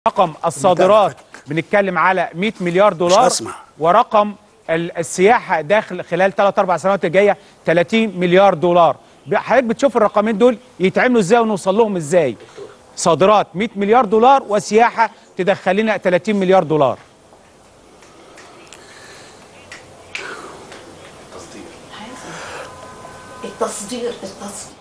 رقم الصادرات بنتكلم على 100 مليار دولار هسمع. ورقم ال- السياحه داخل خلال 3 4 سنوات الجايه 30 مليار دولار ب- حضرتك بتشوف الرقمين دول يتعملوا ازاي ونوصل لهم ازاي صادرات 100 مليار دولار وسياحه تدخل لنا 30 مليار دولار التصدير التصدير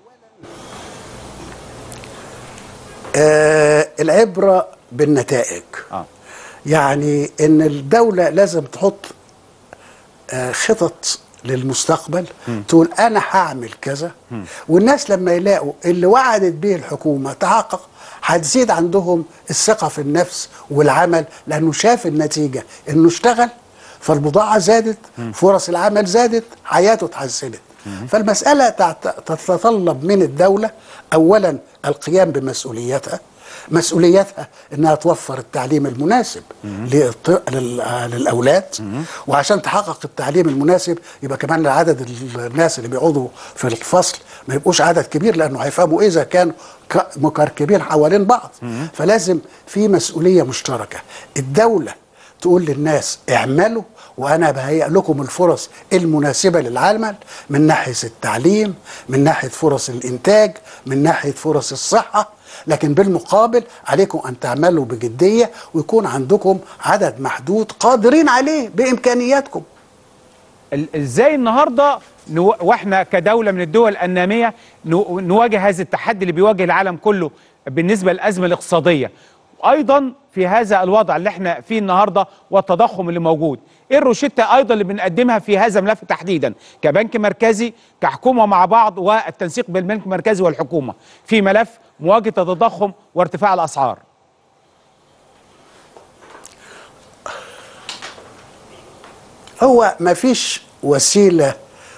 آه العبرة بالنتائج اه يعني ان الدولة لازم تحط آه خطط للمستقبل تقول انا هعمل كذا والناس لما يلاقوا اللي وعدت به الحكومة تحقق هتزيد عندهم الثقة في النفس والعمل لانه شاف النتيجة انه اشتغل فالبضاعة زادت فرص العمل زادت حياته اتحسنت فالمسألة تعت- تتطلب من الدولة أولا القيام بمسؤوليتها مسؤوليتها انها توفر التعليم المناسب للط- لل- آه، للاولاد وعشان تحقق التعليم المناسب يبقى كمان عدد ال- الناس اللي بيقعدوا في الفصل ما يبقوش عدد كبير لانه هيفهموا اذا كانوا ك- مكركبين حوالين بعض فلازم في مسؤوليه مشتركه الدوله تقول للناس اعملوا وانا بهيئ لكم الفرص المناسبه للعمل من ناحيه التعليم من ناحيه فرص الانتاج من ناحيه فرص الصحه لكن بالمقابل عليكم ان تعملوا بجديه ويكون عندكم عدد محدود قادرين عليه بامكانياتكم ال- ازاي النهارده نو... واحنا كدوله من الدول الناميه نو... نواجه هذا التحدي اللي بيواجه العالم كله بالنسبه للازمه الاقتصاديه وايضا في هذا الوضع اللي احنا فيه النهارده والتضخم اللي موجود ايه الروشته ايضا اللي بنقدمها في هذا الملف تحديدا كبنك مركزي كحكومه مع بعض والتنسيق بين البنك المركزي والحكومه في ملف مواجهه التضخم وارتفاع الاسعار هو ما فيش وسيلة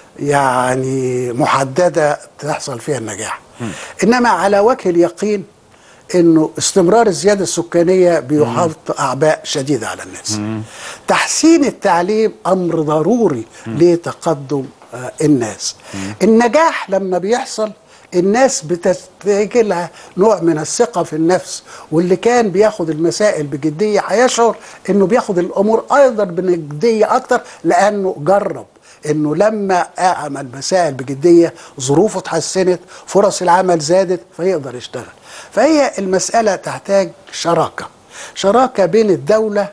يعني محددة تحصل فيها النجاح إنما على وجه اليقين انه استمرار الزياده السكانيه بيحط اعباء شديده على الناس. تحسين التعليم امر ضروري لتقدم آه، الناس. النجاح لما بيحصل الناس بتتجه لها نوع من الثقه في النفس واللي كان بياخد المسائل بجديه هيشعر انه بياخد الامور ايضا بجديه اكتر لانه جرب انه لما اعمل مسائل بجديه ظروفه اتحسنت فرص العمل زادت فيقدر يشتغل فهي المساله تحتاج شراكه شراكه بين الدوله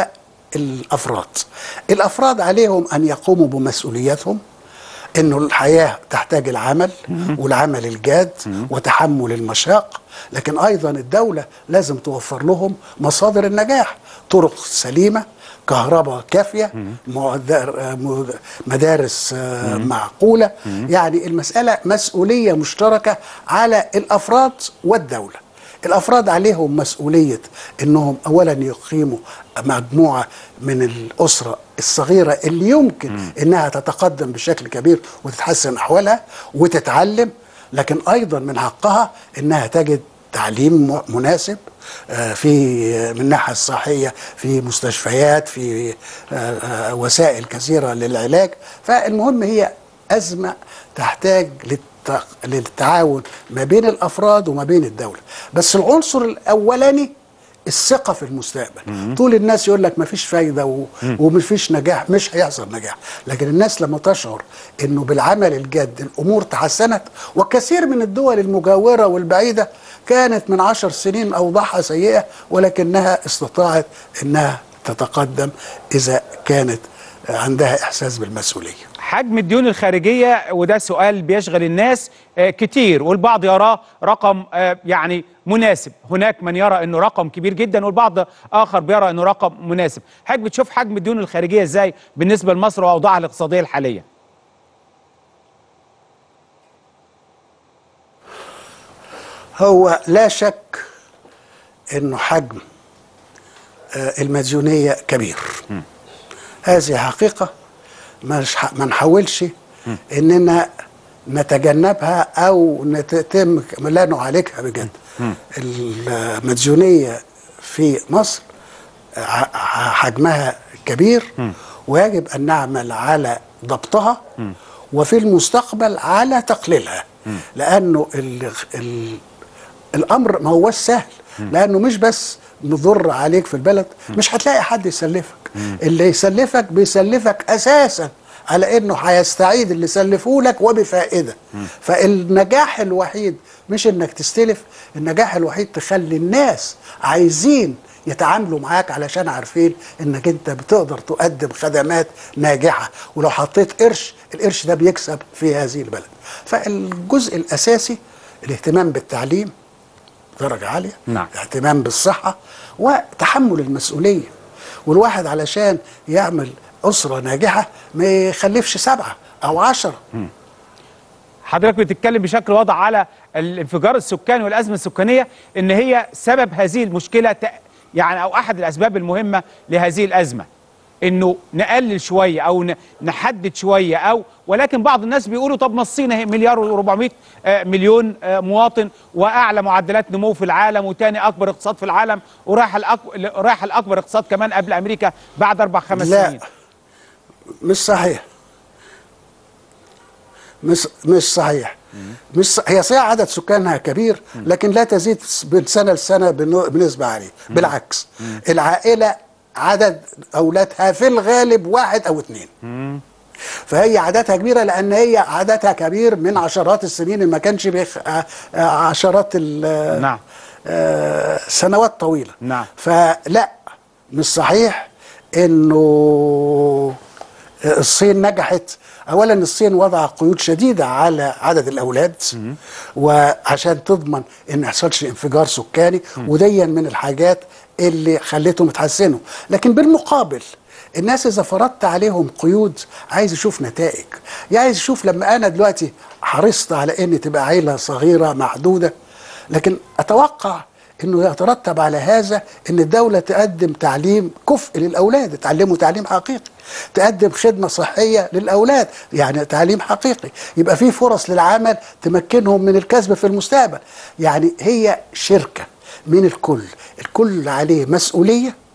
والافراد الافراد عليهم ان يقوموا بمسؤولياتهم انه الحياه تحتاج العمل والعمل الجاد وتحمل المشاق لكن ايضا الدوله لازم توفر لهم مصادر النجاح طرق سليمه كهرباء كافيه مدار- آه، مد- مدارس آه، معقوله يعني المساله مسؤوليه مشتركه على الافراد والدوله الافراد عليهم مسؤوليه انهم اولا يقيموا مجموعه من الاسره الصغيره اللي يمكن انها تتقدم بشكل كبير وتتحسن احوالها وتتعلم لكن ايضا من حقها انها تجد تعليم م- مناسب آه، في من الناحيه الصحيه في مستشفيات في آه، آه، وسائل كثيره للعلاج فالمهم هي ازمه تحتاج للت- للتعاون ما بين الافراد وما بين الدوله بس العنصر الاولاني الثقه في المستقبل طول الناس يقول لك مفيش فايده و... ومفيش نجاح مش هيحصل نجاح لكن الناس لما تشعر انه بالعمل الجاد الامور تحسنت وكثير من الدول المجاوره والبعيده كانت من عشر سنين اوضاعها سيئه ولكنها استطاعت انها تتقدم اذا كانت عندها احساس بالمسؤوليه حجم الديون الخارجية وده سؤال بيشغل الناس آه، كتير والبعض يراه رقم آه، يعني مناسب هناك من يرى انه رقم كبير جدا والبعض اخر بيرى انه رقم مناسب حضرتك بتشوف حجم الديون الخارجية ازاي بالنسبة لمصر واوضاعها الاقتصادية الحالية هو لا شك انه حجم آه، المديونيه كبير هذه حقيقه مش ح- ما نحاولش اننا نتجنبها او نتم لا نعالجها بجد المديونيه في مصر ع- ع- حجمها كبير ويجب ان نعمل على ضبطها وفي المستقبل على تقليلها لانه ال ال الامر ما هوش سهل لانه مش بس مضر عليك في البلد مش هتلاقي حد يسلفك اللي يسلفك بيسلفك اساسا على انه هيستعيد اللي سلفوه لك وبفائده فالنجاح الوحيد مش انك تستلف النجاح الوحيد تخلي الناس عايزين يتعاملوا معاك علشان عارفين انك انت بتقدر تقدم خدمات ناجحه ولو حطيت قرش القرش ده بيكسب في هذه البلد فالجزء الاساسي الاهتمام بالتعليم درجه عاليه نعم. اهتمام بالصحه وتحمل المسؤوليه والواحد علشان يعمل اسره ناجحه ما يخلفش سبعه او عشره حضرتك بتتكلم بشكل واضح على الانفجار السكاني والازمه السكانيه ان هي سبب هذه المشكله ت- يعني او احد الاسباب المهمه لهذه الازمه انه نقلل شويه او ن- نحدد شويه او ولكن بعض الناس بيقولوا طب ما الصين اهي مليار و400 مليون آه، مواطن واعلى معدلات نمو في العالم وتاني اكبر اقتصاد في العالم ورايح الأك... رايح الاكبر اقتصاد كمان قبل امريكا بعد اربع خمس لا سنين مش صحيح مش مش صحيح مش ص... هي صحيح عدد سكانها كبير لكن لا تزيد من سنه لسنه بنو- بنسبه عاليه بالعكس العائله عدد اولادها في الغالب واحد او اثنين فهي عاداتها كبيره لان هي عاداتها كبير من عشرات السنين ما كانش بيخ... آه، آه، عشرات ال... نعم. آه، سنوات طويله نعم. فلا مش صحيح انه الصين نجحت اولا الصين وضع قيود شديده على عدد الاولاد وعشان تضمن ان ما يحصلش انفجار سكاني وديا من الحاجات اللي خلتهم يتحسنوا لكن بالمقابل الناس اذا فرضت عليهم قيود عايز يشوف نتائج يعني عايز يشوف لما انا دلوقتي حرصت على ان تبقى عيله صغيره محدوده لكن اتوقع انه يترتب على هذا ان الدوله تقدم تعليم كفء للاولاد تعلموا تعليم حقيقي تقدم خدمه صحيه للاولاد يعني تعليم حقيقي يبقى في فرص للعمل تمكنهم من الكسب في المستقبل يعني هي شركه من الكل الكل عليه مسؤوليه